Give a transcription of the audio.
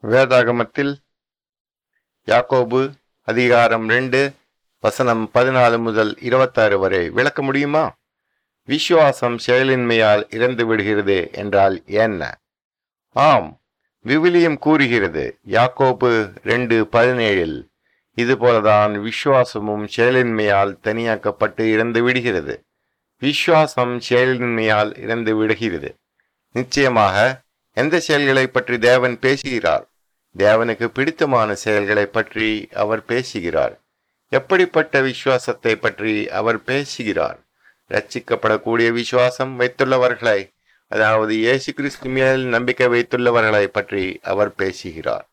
வேதாகமத்தில் யாக்கோபு அதிகாரம் ரெண்டு வசனம் பதினாலு முதல் இருபத்தாறு வரை விளக்க முடியுமா விசுவாசம் செயலின்மையால் இறந்து விடுகிறது என்றால் என்ன ஆம் விவிலியம் கூறுகிறது யாக்கோபு ரெண்டு பதினேழில் இதுபோலதான் விசுவாசமும் செயலின்மையால் தனியாக்கப்பட்டு இறந்து விடுகிறது விசுவாசம் செயலின்மையால் இறந்து விடுகிறது நிச்சயமாக எந்த செயல்களை பற்றி தேவன் பேசுகிறார் தேவனுக்கு பிடித்தமான செயல்களை பற்றி அவர் பேசுகிறார் எப்படிப்பட்ட விசுவாசத்தை பற்றி அவர் பேசுகிறார் ரட்சிக்கப்படக்கூடிய விசுவாசம் வைத்துள்ளவர்களை அதாவது இயேசு கிறிஸ்து மேல் நம்பிக்கை வைத்துள்ளவர்களை பற்றி அவர் பேசுகிறார்